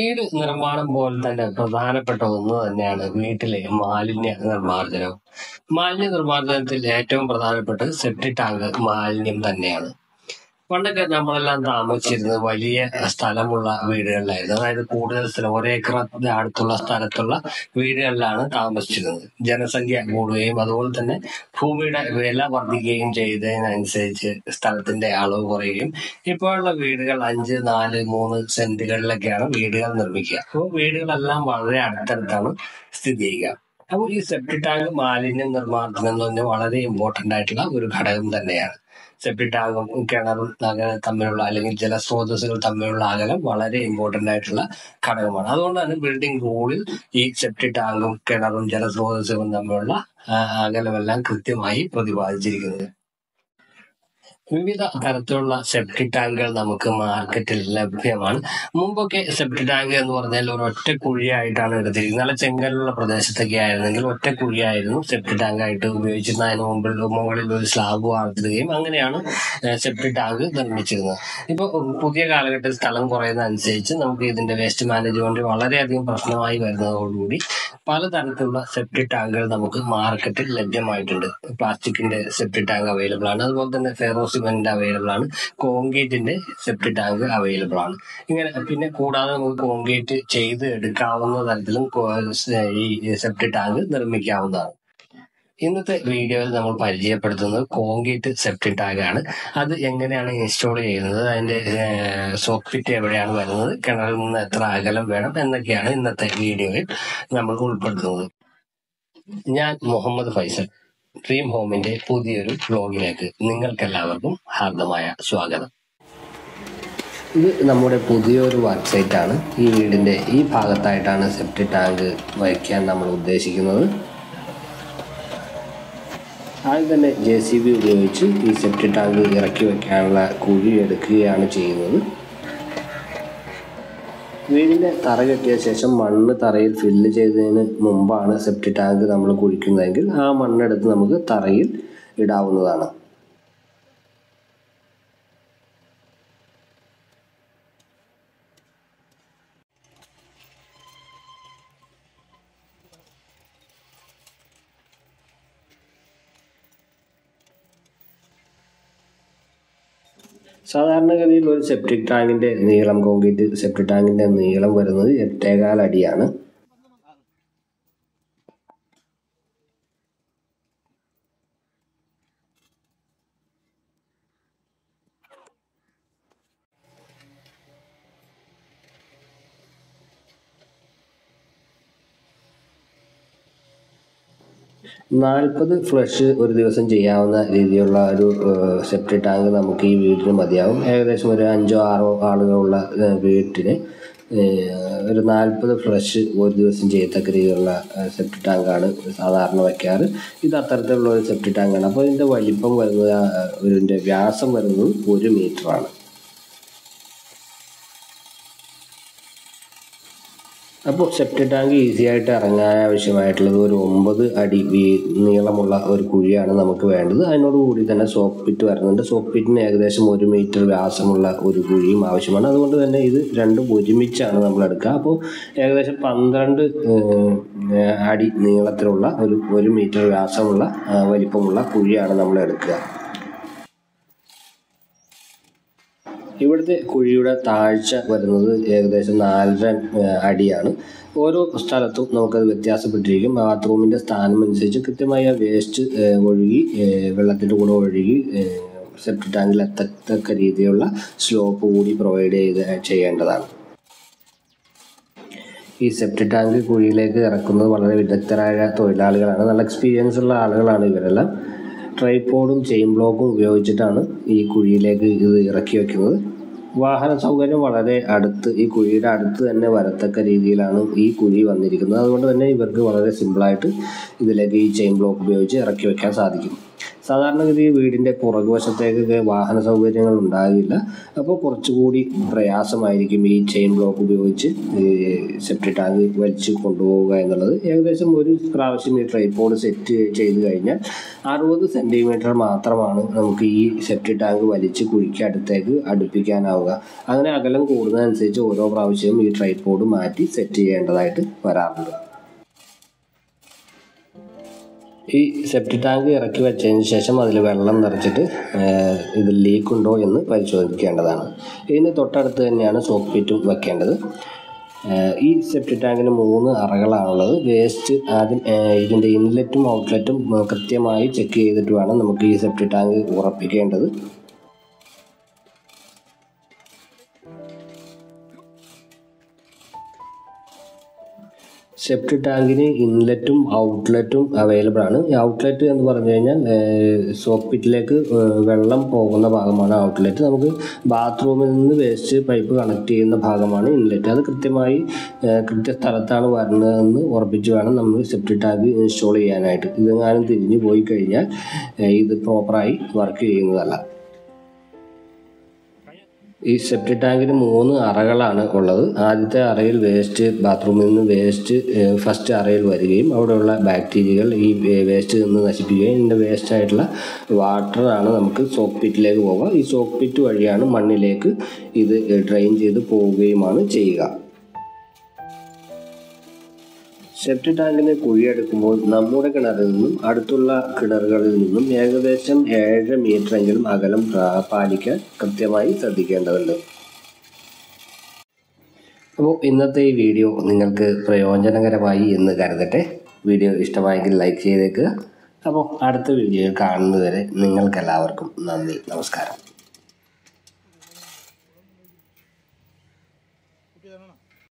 വീട് നിർമ്മാണം പോലെ തന്നെ പ്രധാനപ്പെട്ട ഒന്ന് തന്നെയാണ് വീട്ടിലെ മാലിന്യ നിർമ്മാർജ്ജനം മാലിന്യ നിർമ്മാർജ്ജനത്തിൽ ഏറ്റവും പ്രധാനപ്പെട്ടത് സെപ്റ്റി ടാങ്ക് മാലിന്യം തന്നെയാണ് പണ്ടൊക്കെ നമ്മളെല്ലാം താമസിച്ചിരുന്നത് വലിയ സ്ഥലമുള്ള വീടുകളിലായിരുന്നു അതായത് കൂടുതൽ സ്ഥലം ഒരേക്കർ അടുത്തുള്ള സ്ഥലത്തുള്ള വീടുകളിലാണ് താമസിച്ചിരുന്നത് ജനസംഖ്യ കൂടുകയും അതുപോലെ തന്നെ ഭൂമിയുടെ വില വർദ്ധിക്കുകയും ചെയ്തതിനനുസരിച്ച് സ്ഥലത്തിന്റെ അളവ് കുറയുകയും ഇപ്പോഴുള്ള വീടുകൾ അഞ്ച് നാല് മൂന്ന് സെന്റുകളിലൊക്കെയാണ് വീടുകൾ നിർമ്മിക്കുക അപ്പോൾ വീടുകളെല്ലാം വളരെ അടുത്തടുത്താണ് സ്ഥിതി ചെയ്യുക അപ്പോൾ ഈ സെപ്റ്റി ടാങ്ക് മാലിന്യം നിർമ്മാർജ്ജനം എന്ന് പറഞ്ഞാൽ വളരെ ഇമ്പോർട്ടന്റ് ആയിട്ടുള്ള ഒരു ഘടകം തന്നെയാണ് സെപ്റ്റി ടാങ്കും കിണറും അങ്ങനെ തമ്മിലുള്ള അല്ലെങ്കിൽ ജലസ്രോതസ്സുകൾ തമ്മിലുള്ള അകലം വളരെ ഇമ്പോർട്ടന്റ് ആയിട്ടുള്ള ഘടകമാണ് അതുകൊണ്ടാണ് ബിൽഡിംഗ് റൂളിൽ ഈ സെപ്റ്റി ടാങ്കും കിണറും ജലസ്രോതസ്സുകളും തമ്മിലുള്ള ആ, അകലമെല്ലാം കൃത്യമായി പ്രതിപാദിച്ചിരിക്കുന്നത് വിവിധ തരത്തിലുള്ള സെപ്റ്റി ടാങ്കുകൾ നമുക്ക് മാർക്കറ്റിൽ ലഭ്യമാണ് മുമ്പൊക്കെ സെപ്റ്റി ടാങ്ക് എന്ന് പറഞ്ഞാൽ ഒരു ഒറ്റ കുഴിയായിട്ടാണ് എടുത്തിരിക്കുന്നത് നല്ല ചെങ്കലുള്ള പ്രദേശത്തൊക്കെ ആയിരുന്നെങ്കിൽ ഒറ്റ കുഴിയായിരുന്നു സെപ്റ്റി ടാങ്ക് ആയിട്ട് ഉപയോഗിച്ചിരുന്നത് അതിന് മുമ്പിൽ മുകളിൽ ഒരു സ്ലാബ് വാർത്തിടുകയും അങ്ങനെയാണ് സെപ്റ്റി ടാങ്ക് നിർമ്മിച്ചിരുന്നത് ഇപ്പോൾ പുതിയ കാലഘട്ടത്തിൽ സ്ഥലം കുറയുന്നതനുസരിച്ച് നമുക്ക് ഇതിന്റെ വേസ്റ്റ് മാനേജ്മെന്റ് വളരെയധികം പ്രശ്നമായി വരുന്നതോടുകൂടി പലതരത്തിലുള്ള സെപ്റ്റി ടാങ്കുകൾ നമുക്ക് മാർക്കറ്റിൽ ലഭ്യമായിട്ടുണ്ട് പ്ലാസ്റ്റിക്കിന്റെ സെപ്റ്റി ടാങ്ക് അവൈലബിൾ ആണ് അതുപോലെ തന്നെ ഫെറോ സിമെന്റ് അവൈലബിൾ ആണ് കോൺക്രീറ്റിന്റെ സെപ്റ്റി ടാങ്ക് അവൈലബിൾ ആണ് ഇങ്ങനെ പിന്നെ കൂടാതെ നമുക്ക് കോൺക്രീറ്റ് ചെയ്ത് എടുക്കാവുന്ന തരത്തിലും കോ- ഈ സെപ്റ്റി ടാങ്ക് നിർമ്മിക്കാവുന്നതാണ് ഇന്നത്തെ വീഡിയോയിൽ നമ്മൾ പരിചയപ്പെടുത്തുന്നത് കോൺക്രീറ്റ് സെപ്റ്റി ടാങ്ക് ആണ് അത് എങ്ങനെയാണ് ഇൻസ്റ്റാൾ ചെയ്യുന്നത് അതിന്റെ സോക്കറ്റ് എവിടെയാണ് വരുന്നത് കിണറിൽ നിന്ന് എത്ര അകലം വേണം എന്നൊക്കെയാണ് ഇന്നത്തെ വീഡിയോയിൽ നമ്മൾ ഉൾപ്പെടുത്തുന്നത് ഞാൻ മുഹമ്മദ് ഫൈസൽ ഡ്രീം ഹോമിന്റെ പുതിയൊരു ബ്ലോഗിലേക്ക് നിങ്ങൾക്കെല്ലാവർക്കും ഹാർദമായ സ്വാഗതം ഇത് നമ്മുടെ പുതിയൊരു വെബ്സൈറ്റ് ആണ് ഈ വീടിന്റെ ഈ ഭാഗത്തായിട്ടാണ് സെപ്റ്റി ടാങ്ക് വയ്ക്കാൻ നമ്മൾ ഉദ്ദേശിക്കുന്നത് ആദ്യം തന്നെ ജെ സി ബി ഉപയോഗിച്ച് ഈ സെപ്റ്റി ടാങ്ക് ഇറക്കി വെക്കാനുള്ള കുഴി എടുക്കുകയാണ് ചെയ്യുന്നത് വീടിന്റെ തറ കെട്ടിയ ശേഷം മണ്ണ് തറയിൽ ഫില്ല് ചെയ്തതിന് മുമ്പാണ് സെപ്റ്റി ടാങ്ക് നമ്മൾ കുഴിക്കുന്നതെങ്കിൽ ആ മണ്ണെടുത്ത് നമുക്ക് തറയിൽ ഇടാവുന്നതാണ് സാധാരണഗതിയിൽ ഒരു സെപ്റ്റിക് ടാങ്കിന്റെ നീളം കോൺക്രീറ്റ് സെപ്റ്റിക് ടാങ്കിന്റെ നീളം വരുന്നത് എട്ടേകാൽ അടിയാണ് നാൽപ്പത് ഫ്ലഷ് ഒരു ദിവസം ചെയ്യാവുന്ന രീതിയിലുള്ള ഒരു സെപ്റ്റിക് ടാങ്ക് നമുക്ക് ഈ വീട്ടിന് മതിയാവും ഏകദേശം ഒരു അഞ്ചോ ആറോ ആളുകളുള്ള ഏഹ്, വീട്ടിന് ഏഹ്, ഒരു നാൽപ്പത് ഫ്ലഷ് ഒരു ദിവസം ചെയ്യത്തക്ക രീതിയിലുള്ള സെപ്റ്റിക് ടാങ്കാണ് സാധാരണ വയ്ക്കാറ് ഇത് അത്തരത്തിലുള്ള ഒരു സെപ്റ്റിക് ടാങ്കാണ് അപ്പോൾ ഇതിൻ്റെ വലിപ്പം വരുന്നത് ആ, ഇതിൻ്റെ വ്യാസം വരുന്നത് ഒരു മീറ്ററാണ് അപ്പോൾ സെപ്റ്റിക് ടാങ്ക് ഈസി ആയിട്ട് ഇറങ്ങാൻ ആവശ്യമായിട്ടുള്ളത് ഒരു ഒമ്പത് അടി വീ- നീളമുള്ള ഒരു കുഴിയാണ് നമുക്ക് വേണ്ടത് അതിനോടുകൂടി തന്നെ സോക്ക് പിറ്റ് വരുന്നുണ്ട് സോക്ക് പിറ്റിന് ഏകദേശം ഒരു മീറ്റർ വ്യാസമുള്ള ഒരു കുഴിയും ആവശ്യമാണ് അതുകൊണ്ട് തന്നെ ഇത് രണ്ടും ഒരുമിച്ചാണ് നമ്മൾ എടുക്കുക അപ്പോൾ ഏകദേശം പന്ത്രണ്ട് ഏഹ്, അടി നീളത്തിലുള്ള ഒരു ഒരു മീറ്റർ വ്യാസമുള്ള ആ, വലിപ്പമുള്ള കുഴിയാണ് നമ്മൾ എടുക്കുക ഇവിടുത്തെ കുഴിയുടെ താഴ്ച വരുന്നത് ഏകദേശം നാലര ഏഹ്, അടിയാണ് ഓരോ സ്ഥലത്തും നമുക്കത് വ്യത്യാസപ്പെട്ടിരിക്കും ബാത്റൂമിൻ്റെ സ്ഥാനം അനുസരിച്ച് കൃത്യമായ വേസ്റ്റ് ഒഴുകി ഏഹ്, വെള്ളത്തിൻ്റെ കൂടെ ഒഴുകി സെപ്റ്റിക് ടാങ്കിൽ എത്തത്തക്ക രീതിയിലുള്ള സ്ലോപ്പ് കൂടി പ്രൊവൈഡ് ചെയ്ത് ചെയ്യേണ്ടതാണ് ഈ സെപ്റ്റിക് ടാങ്ക് കുഴിയിലേക്ക് ഇറക്കുന്നത് വളരെ വിദഗ്ധരായ തൊഴിലാളികളാണ് നല്ല എക്സ്പീരിയൻസ് ഉള്ള ആളുകളാണ് ഇവരെല്ലാം ട്രൈപോഡും ചെയിൻ ബ്ലോക്കും ഉപയോഗിച്ചിട്ടാണ് ഈ കുഴിയിലേക്ക് ഇത് ഇറക്കി വെക്കുന്നത് വാഹന സൗകര്യം വളരെ അടുത്ത് ഈ കുഴിയുടെ അടുത്ത് തന്നെ വരത്തക്ക രീതിയിലാണ് ഈ കുഴി വന്നിരിക്കുന്നത് അതുകൊണ്ട് തന്നെ ഇവർക്ക് വളരെ സിമ്പിളായിട്ട് ഇതിലേക്ക് ഈ ചെയിൻ ബ്ലോക്ക് ഉപയോഗിച്ച് ഇറക്കി വെക്കാൻ സാധിക്കും സാധാരണഗതി വീടിൻ്റെ പുറകുവശത്തേക്കൊക്കെ വാഹന സൗകര്യങ്ങൾ ഉണ്ടാകില്ല അപ്പോൾ കുറച്ചുകൂടി പ്രയാസമായിരിക്കും ഈ ചെയിൻ ബ്ലോക്ക് ഉപയോഗിച്ച് ഈ സെപ്റ്റി ടാങ്ക് വലിച്ച് കൊണ്ടുപോവുക എന്നുള്ളത് ഏകദേശം ഒരു പ്രാവശ്യം ഈ ട്രൈപോഡ് സെറ്റ് ചെയ്ത് കഴിഞ്ഞാൽ അറുപത് സെൻറ്റിമീറ്റർ മാത്രമാണ് നമുക്ക് ഈ സെപ്റ്റി ടാങ്ക് വലിച്ച് കുഴിക്ക് അടുത്തേക്ക് അടുപ്പിക്കാനാവുക അങ്ങനെ അകലം കൂടുന്നതനുസരിച്ച് ഓരോ പ്രാവശ്യവും ഈ ട്രൈപോഡ് മാറ്റി സെറ്റ് ചെയ്യേണ്ടതായിട്ട് വരാറുണ്ട് ഈ സെപ്റ്റി ടാങ്ക് ഇറക്കി വെച്ചതിന് ശേഷം അതിൽ വെള്ളം നിറച്ചിട്ട് ഇത് ലീക്ക് ഉണ്ടോ എന്ന് പരിശോധിക്കേണ്ടതാണ് ഇതിന് തൊട്ടടുത്ത് തന്നെയാണ് സോപ്പ് പിറ്റും വെക്കേണ്ടത് ഏഹ് ഈ സെപ്റ്റി ടാങ്കിന് മൂന്ന് അറകളാണുള്ളത് വേസ്റ്റ് ആദ്യം ഏഹ് ഇതിൻ്റെ ഇൻലെറ്റും ഔട്ട്ലെറ്റും ഏഹ് കൃത്യമായി ചെക്ക് ചെയ്തിട്ട് വേണം നമുക്ക് ഈ സെപ്റ്റി ടാങ്ക് ഉറപ്പിക്കേണ്ടത് സെപ്റ്റി ടാങ്കിന് ഇൻലെറ്റും ഔട്ട്ലെറ്റും അവൈലബിൾ ആണ് ഈ ഔട്ട്ലെറ്റ് എന്ന് പറഞ്ഞു കഴിഞ്ഞാൽ സോപ്പിറ്റിലേക്ക് വെള്ളം പോകുന്ന ഭാഗമാണ് ഔട്ട്ലെറ്റ് നമുക്ക് ബാത്റൂമിൽ നിന്ന് വേസ്റ്റ് പൈപ്പ് കണക്ട് ചെയ്യുന്ന ഭാഗമാണ് ഇൻലെറ്റ് അത് കൃത്യമായി ഏഹ് കൃത്യ സ്ഥലത്താണ് വരുന്നതെന്ന് ഉറപ്പിച്ച് വേണം നമ്മൾ സെപ്റ്റി ടാങ്ക് ഇൻസ്റ്റാൾ ചെയ്യാനായിട്ട് ഇതെങ്ങാനും തിരിഞ്ഞു പോയി കഴിഞ്ഞാൽ ഏഹ് ഇത് പ്രോപ്പറായി വർക്ക് ചെയ്യുന്നതല്ല ഈ സെപ്റ്റി ടാങ്കിന് മൂന്ന് അറകളാണ് ഉള്ളത് ആദ്യത്തെ അറയിൽ വേസ്റ്റ് ബാത്റൂമിൽ നിന്ന് വേസ്റ്റ് ഫസ്റ്റ് അറയിൽ വരികയും അവിടെയുള്ള ബാക്ടീരിയകൾ ഈ വേസ്റ്റ് നിന്ന് നശിപ്പിക്കുകയും ഇതിൻ്റെ വേസ്റ്റ് ആയിട്ടുള്ള വാട്ടറാണ് നമുക്ക് സോപ്പ് പിറ്റിലേക്ക് പോവുക ഈ സോപ്പ് പിറ്റ് വഴിയാണ് മണ്ണിലേക്ക് ഇത് ഡ്രെയിൻ ചെയ്ത് പോവുകയുമാണ് ചെയ്യുക സെപ്റ്റി ടാങ്കിന് കുഴിയെടുക്കുമ്പോൾ നമ്മുടെ കിണറിൽ നിന്നും അടുത്തുള്ള കിണറുകളിൽ നിന്നും ഏകദേശം ഏഴര മീറ്ററെങ്കിലും അകലം പ്രാ- പാലിക്കാൻ കൃത്യമായി ശ്രദ്ധിക്കേണ്ടതുണ്ട് അപ്പോൾ ഇന്നത്തെ ഈ വീഡിയോ നിങ്ങൾക്ക് പ്രയോജനകരമായി എന്ന് കരുതട്ടെ വീഡിയോ ഇഷ്ടമായെങ്കിൽ ലൈക്ക് ചെയ്തേക്കുക അപ്പോൾ അടുത്ത വീഡിയോയിൽ കാണുന്നതുവരെ നിങ്ങൾക്കെല്ലാവർക്കും നന്ദി നമസ്കാരം